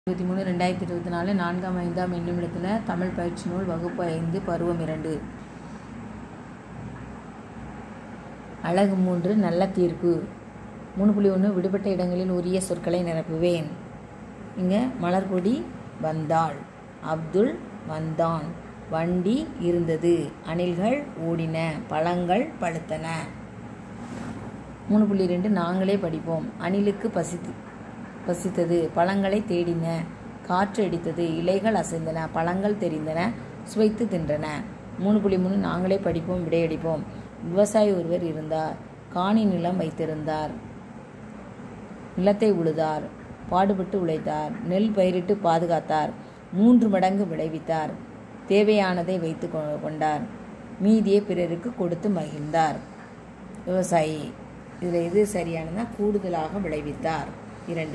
இருபத்தி மூணு ரெண்டாயிரத்தி இருபத்தி நாலு நான்காம் ஐந்தாம் என்னுமிடத்தில் தமிழ் பயிற்சி நூல் வகுப்பு ஐந்து பருவம் இரண்டு அழகு மூன்று நல்ல தீர்ப்பு மூணு புள்ளி ஒன்று விடுபட்ட இடங்களில் உரிய சொற்களை நிரப்புவேன் இங்கே மலர்கொடி வந்தாள் அப்துல் வந்தான் வண்டி இருந்தது அணில்கள் ஓடின பழங்கள் பழுத்தன மூணு புள்ளி ரெண்டு நாங்களே படிப்போம் அணிலுக்கு பசித்து பசித்தது பழங்களை தேடின காற்று அடித்தது இலைகள் அசைந்தன பழங்கள் தெரிந்தன சுவைத்து தின்றன மூணு புள்ளி மூணு நாங்களே படிப்போம் விடையடிப்போம் விவசாயி ஒருவர் இருந்தார் காணி நிலம் வைத்திருந்தார் நிலத்தை உழுதார் பாடுபட்டு உழைத்தார் நெல் பயிரிட்டு பாதுகாத்தார் மூன்று மடங்கு விளைவித்தார் தேவையானதை வைத்து கொ- கொண்டார் மீதியை பிறருக்கு கொடுத்து மகிழ்ந்தார் விவசாயி இதில் எது சரியானதுன்னா கூடுதலாக விளைவித்தார் இரண்டு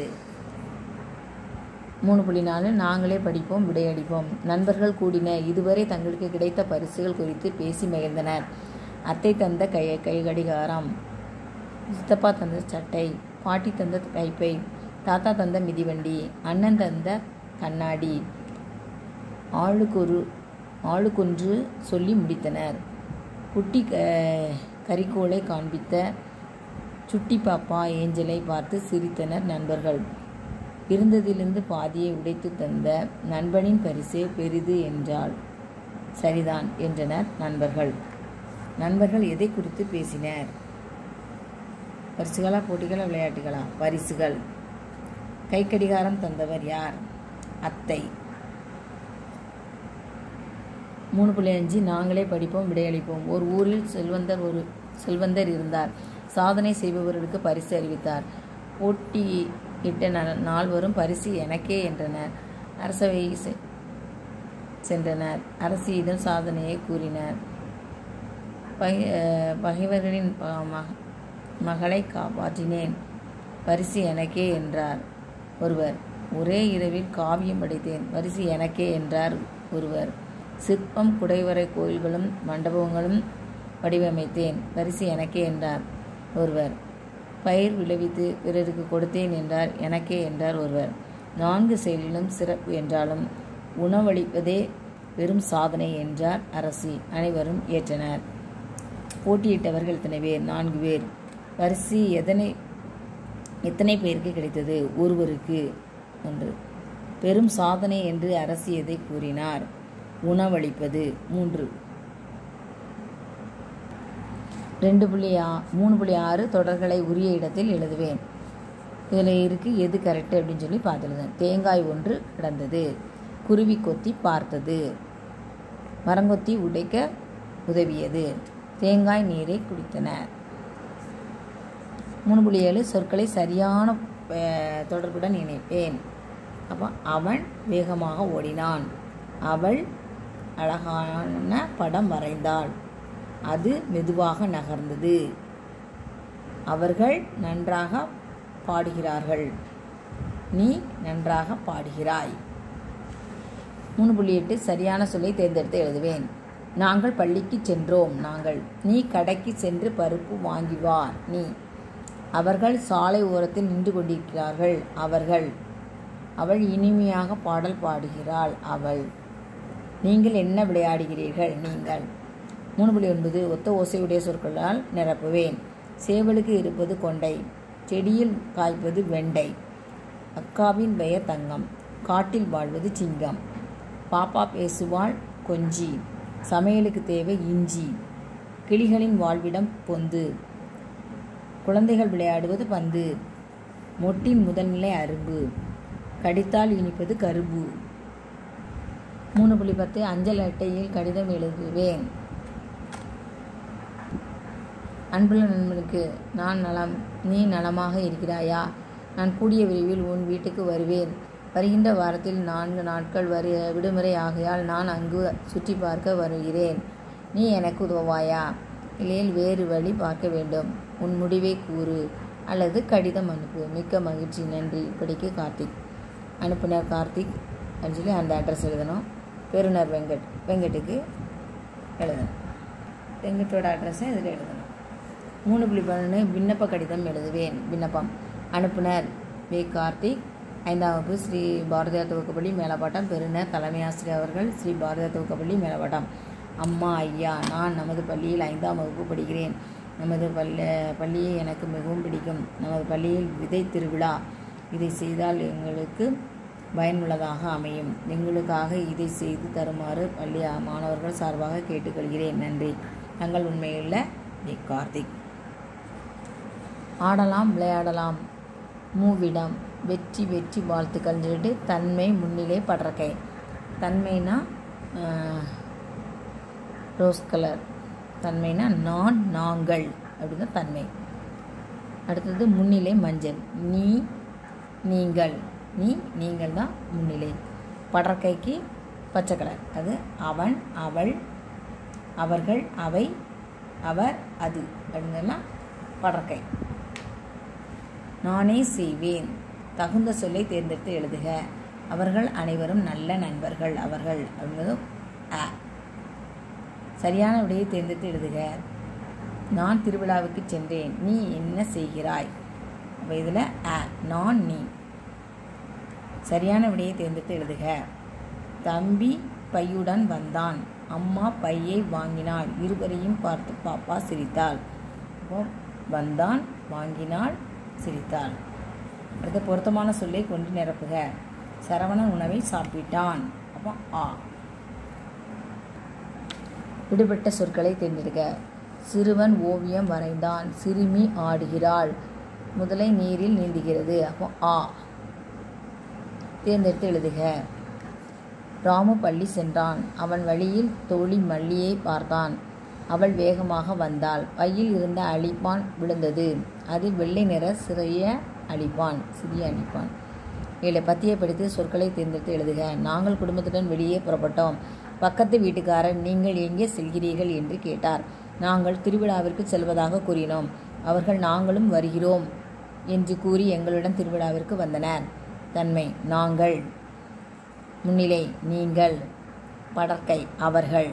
மூணு புள்ளி நாலு நாங்களே படிப்போம் விடையடிப்போம் நண்பர்கள் கூடின இதுவரை தங்களுக்கு கிடைத்த பரிசுகள் குறித்து பேசி மகிழ்ந்தனர் அத்தை தந்த கை கை கடிகாரம் சித்தப்பா தந்த சட்டை பாட்டி தந்த கைப்பை தாத்தா தந்த மிதிவண்டி அண்ணன் தந்த கண்ணாடி ஆளுக்கொரு ஆளுக்கொன்று சொல்லி முடித்தனர் குட்டி க கரிக்கோலை காண்பித்த சுட்டி பாப்பா ஏஞ்சலை பார்த்து சிரித்தனர் நண்பர்கள் இருந்ததிலிருந்து பாதியை உடைத்து தந்த நண்பனின் பரிசே பெரிது என்றால் சரிதான் என்றனர் நண்பர்கள் நண்பர்கள் எதை குறித்து பேசினர் பரிசுகளா போட்டிகளா விளையாட்டுகளா பரிசுகள் கைக்கடிகாரம் தந்தவர் யார் அத்தை மூணு புள்ளி அஞ்சு நாங்களே படிப்போம் விடையளிப்போம் ஒரு ஊரில் செல்வந்தர் ஒரு செல்வந்தர் இருந்தார் சாதனை செய்பவர்களுக்கு பரிசு அறிவித்தார் போட்டியிட்ட ந- நால்வரும் பரிசு எனக்கே என்றனர் அரசவை செ- சென்றனர் அரசியிடம் சாதனையை கூறினர் பகை அஹ் பகைவர்களின் ப- மக- மகளை காப்பாற்றினேன் பரிசு எனக்கே என்றார் ஒருவர் ஒரே இரவில் காவியம் படைத்தேன் பரிசு எனக்கே என்றார் ஒருவர் சிற்பம் குடைவரை கோயில்களும் மண்டபங்களும் வடிவமைத்தேன் பரிசு எனக்கே என்றார் ஒருவர் பயிர் விளைவித்து பிறருக்கு கொடுத்தேன் என்றார் எனக்கே என்றார் ஒருவர் நான்கு செயலிலும் சிறப்பு என்றாலும் உணவளிப்பதே பெரும் சாதனை என்றார் அரசி அனைவரும் ஏற்றனர் போட்டியிட்டவர்கள் எத்தனை பேர் நான்கு பேர் பரிசு எதனை எத்தனை பேருக்கு கிடைத்தது ஒருவருக்கு ஒன்று பெரும் சாதனை என்று அரசு எதை கூறினார் உணவளிப்பது மூன்று ரெண்டு புள்ளி ஆ மூணு புள்ளி ஆறு தொடர்களை உரிய இடத்தில் எழுதுவேன் இதில் இருக்கு எது கரெக்டு அப்படின்னு சொல்லி பார்த்துருந்தேன் தேங்காய் ஒன்று கிடந்தது குருவி கொத்தி பார்த்தது மரங்கொத்தி உடைக்க உதவியது தேங்காய் நீரை குடித்தனர் மூணு புள்ளி ஏழு சொற்களை சரியான அஹ், தொடர்புடன் இணைப்பேன் அப்போ அவன் வேகமாக ஓடினான் அவள் அழகான படம் வரைந்தாள் அது மெதுவாக நகர்ந்தது அவர்கள் நன்றாக பாடுகிறார்கள் நீ நன்றாக பாடுகிறாய் மூணு புள்ளி எட்டு சரியான சொல்லை தேர்ந்தெடுத்து எழுதுவேன் நாங்கள் பள்ளிக்கு சென்றோம் நாங்கள் நீ கடைக்கு சென்று பருப்பு வாங்கி வா நீ அவர்கள் சாலை ஓரத்தில் நின்று கொண்டிருக்கிறார்கள் அவர்கள் அவள் இனிமையாக பாடல் பாடுகிறாள் அவள் நீங்கள் என்ன விளையாடுகிறீர்கள் நீங்கள் மூணு புள்ளி ஒன்பது ஒத்த ஓசையுடைய சொற்களால் நிரப்புவேன் சேவலுக்கு இருப்பது கொண்டை செடியில் காய்ப்பது வெண்டை அக்காவின் பெயர் தங்கம் காட்டில் வாழ்வது சிங்கம் பாப்பா பேசுவாள் கொஞ்சி சமையலுக்கு தேவை இஞ்சி கிளிகளின் வாழ்விடம் பொந்து குழந்தைகள் விளையாடுவது பந்து மொட்டின் முதல்நிலை அரும்பு கடித்தால் இனிப்பது கரும்பு மூணு புள்ளி பத்து அஞ்சல் அட்டையில் கடிதம் எழுதுவேன் அன்புள்ள நண்பனுக்கு நான் நலம் நீ நலமாக இருக்கிறாயா நான் கூடிய விரைவில் உன் வீட்டுக்கு வருவேன் வருகின்ற வாரத்தில் நான்கு நாட்கள் வரு விடுமுறை ஆகையால் நான் அங்கு சுற்றி பார்க்க வருகிறேன் நீ எனக்கு உதவாயா இல்லையில் வேறு வழி பார்க்க வேண்டும் உன் முடிவை கூறு அல்லது கடிதம் அனுப்பு மிக்க மகிழ்ச்சி நன்றி இப்படிக்கு கார்த்திக் அனுப்புனர் கார்த்திக் அப்படின்னு சொல்லி அந்த அட்ரஸ் எழுதணும் பெறுநர் வெங்கட் வெங்கட்டுக்கு எழுதணும் வெங்கட்டோட அட்ரஸை இதில் எழுதணும் மூணு புள்ளி பன்னெண்டு விண்ணப்ப கடிதம் எழுதுவேன் விண்ணப்பம் அனுப்புனர் வே கார்த்திக் ஐந்தாம் வகுப்பு ஸ்ரீ பாரதியார் துவக்கப்பள்ளி மேலப்பாட்டம் பெருநர் தலைமை ஆசிரியர் அவர்கள் ஸ்ரீ பாரதியார் துவக்கப்பள்ளி மேலப்பாட்டம் அம்மா ஐயா நான் நமது பள்ளியில் ஐந்தாம் வகுப்பு படிக்கிறேன் நமது பள்ள பள்ளியை எனக்கு மிகவும் பிடிக்கும் நமது பள்ளியில் விதை திருவிழா இதை செய்தால் எங்களுக்கு பயனுள்ளதாக அமையும் எங்களுக்காக இதை செய்து தருமாறு பள்ளி மாணவர்கள் சார்பாக கேட்டுக்கொள்கிறேன் நன்றி தங்கள் உண்மையுள்ள டி கார்த்திக் ஆடலாம் விளையாடலாம் மூவிடம் வெற்றி வெற்றி வாழ்த்துக்கள் சொல்லிட்டு தன்மை முன்னிலை படறக்கை தன்மைனா ரோஸ் கலர் தன்மைனா நான் நாங்கள் அப்படின்னா தன்மை அடுத்தது முன்னிலை மஞ்சள் நீ நீங்கள் நீ நீங்கள் தான் முன்னிலை படற்கைக்கு பச்சை கலர் அது அவன் அவள் அவர்கள் அவை அவர் அது அப்படிங்கலாம் படற்கை நானே செய்வேன் தகுந்த சொல்லை தேர்ந்தெடுத்து எழுதுக அவர்கள் அனைவரும் நல்ல நண்பர்கள் அவர்கள் அப்படிங்கிறது அ சரியான விடையை தேர்ந்தெடுத்து எழுதுக நான் திருவிழாவுக்கு சென்றேன் நீ என்ன செய்கிறாய் அப்போ இதில் அ நான் நீ சரியான விடையை தேர்ந்தெடுத்து எழுதுக தம்பி பையுடன் வந்தான் அம்மா பையை வாங்கினாள் இருவரையும் பார்த்து பாப்பா சிரித்தாள் அப்போ வந்தான் வாங்கினாள் சிரித்தாள் அடுத்த பொருத்தமான சொல்லை கொண்டு நிரப்புக சரவணன் உணவை சாப்பிட்டான் அப்போ ஆ விடுபட்ட சொற்களை தேர்ந்தெடுக்க சிறுவன் ஓவியம் வரைந்தான் சிறுமி ஆடுகிறாள் முதலை நீரில் நீந்துகிறது அப்போ ஆ தேர்ந்தெடுத்து எழுதுக ராமு பள்ளி சென்றான் அவன் வழியில் தோழி மல்லியை பார்த்தான் அவள் வேகமாக வந்தாள் பையில் இருந்த அழிப்பான் விழுந்தது அதில் வெள்ளை நிற சிறிய அழிப்பான் சிறிய அழிப்பான் ஏழு பத்தியை படித்து சொற்களை தேர்ந்தெடுத்து எழுதுக நாங்கள் குடும்பத்துடன் வெளியே புறப்பட்டோம் பக்கத்து வீட்டுக்காரர் நீங்கள் எங்கே செல்கிறீர்கள் என்று கேட்டார் நாங்கள் திருவிழாவிற்கு செல்வதாக கூறினோம் அவர்கள் நாங்களும் வருகிறோம் என்று கூறி எங்களுடன் திருவிழாவிற்கு வந்தனர் தன்மை நாங்கள் முன்னிலை நீங்கள் படற்கை அவர்கள்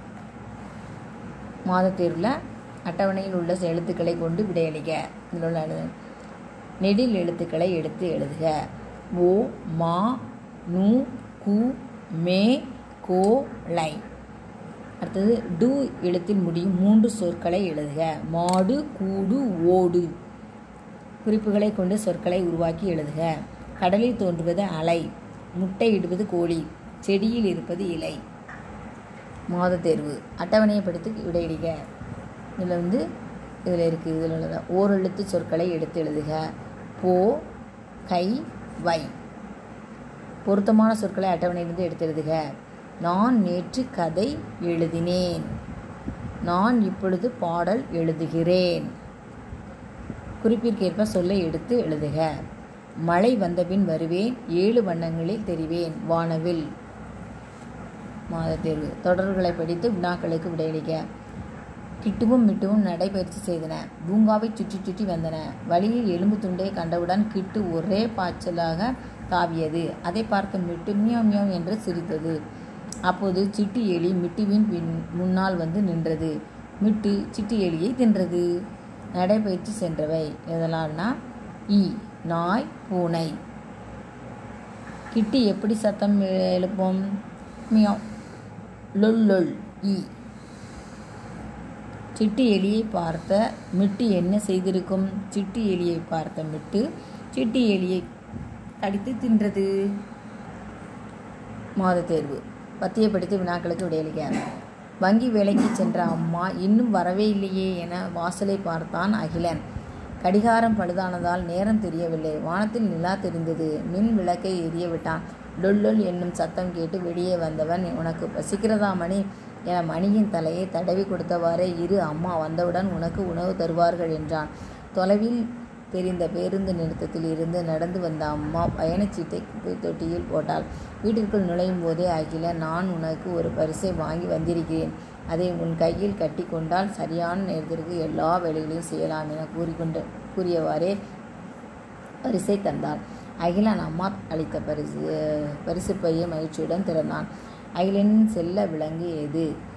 மாதத் தேர்வில் அட்டவணையில் உள்ள எழுத்துக்களை கொண்டு விடையளிக்க இதில் உள்ள எழுது நெடில் எழுத்துக்களை எடுத்து எழுதுக ஓ மா நு கு மே கோ லை அடுத்தது டு எழுத்தில் முடியும் மூன்று சொற்களை எழுதுக மாடு கூடு ஓடு குறிப்புகளை கொண்டு சொற்களை உருவாக்கி எழுதுக கடலில் தோன்றுவது அலை முட்டையிடுவது கோழி செடியில் இருப்பது இலை மாத தேர்வு அட்டவணையை படித்து விடையிடுக இதில் வந்து இதில் இருக்குது இதில் உள்ளது ஓரெழுத்து சொற்களை எடுத்து எழுதுக போ கை வை பொருத்தமான சொற்களை அட்டவணையிலிருந்து எடுத்து எழுதுக நான் நேற்று கதை எழுதினேன் நான் இப்பொழுது பாடல் எழுதுகிறேன் குறிப்பிற்கேற்ப சொல்லை எடுத்து எழுதுக மழை வந்தபின் வருவேன் ஏழு வண்ணங்களில் தெரிவேன் வானவில் மாத தேர்வு தொடர்களை படித்து வினாக்களுக்கு விடையளிக்க கிட்டுவும் மிட்டுவும் நடைபயிற்சி செய்தன பூங்காவை சுற்றி சுற்றி வந்தன வழியில் எலும்பு துண்டை கண்டவுடன் கிட்டு ஒரே பாய்ச்சலாக தாவியது அதை பார்த்து மிட்டு மியாவ் மியாவ் என்று சிரித்தது அப்போது சிட்டு எலி மிட்டுவின் பின் முன்னால் வந்து நின்றது மிட்டு சிட்டு எலியை தின்றது நடைபயிற்சி சென்றவை எதெல்லாம்னா ஈ நாய் பூனை கிட்டி எப்படி சத்தம் எழுப்போம் மியாவ் லொல் லொல் ஈ சிட்டு எலியை பார்த்த மிட்டு என்ன செய்திருக்கும் சிட்டு எலியை பார்த்த மிட்டு சிட்டு எலியை கடித்து தின்றது மாத தேர்வு பத்தியை படித்து வினாக்களுக்கு விடையளிக்க வங்கி வேலைக்கு சென்ற அம்மா இன்னும் வரவே இல்லையே என வாசலை பார்த்தான் அகிலன் கடிகாரம் பழுதானதால் நேரம் தெரியவில்லை வானத்தில் நிலா தெரிந்தது மின் விளக்கை எரிய விட்டான் டொல்லொல் என்னும் சத்தம் கேட்டு வெளியே வந்தவன் உனக்கு பசிக்கிறதா மணி என மணியின் தலையை தடவி கொடுத்தவாறே இரு அம்மா வந்தவுடன் உனக்கு உணவு தருவார்கள் என்றான் தொலைவில் தெரிந்த பேருந்து நிறுத்தத்தில் இருந்து நடந்து வந்த அம்மா பயணச்சீட்டை குப்பை தொட்டியில் போட்டாள் வீட்டிற்குள் நுழையும் போதே அகில நான் உனக்கு ஒரு பரிசை வாங்கி வந்திருக்கிறேன் அதை உன் கையில் கட்டி கொண்டால் சரியான நேரத்திற்கு எல்லா வேலைகளையும் செய்யலாம் என கூறிக்கொண்டு கூறியவாறே பரிசை தந்தாள் அகிலன் அம்மா அளித்த பரிசு பரிசு பையை மகிழ்ச்சியுடன் திறந்தான் அகிலனின் செல்ல விலங்கு எது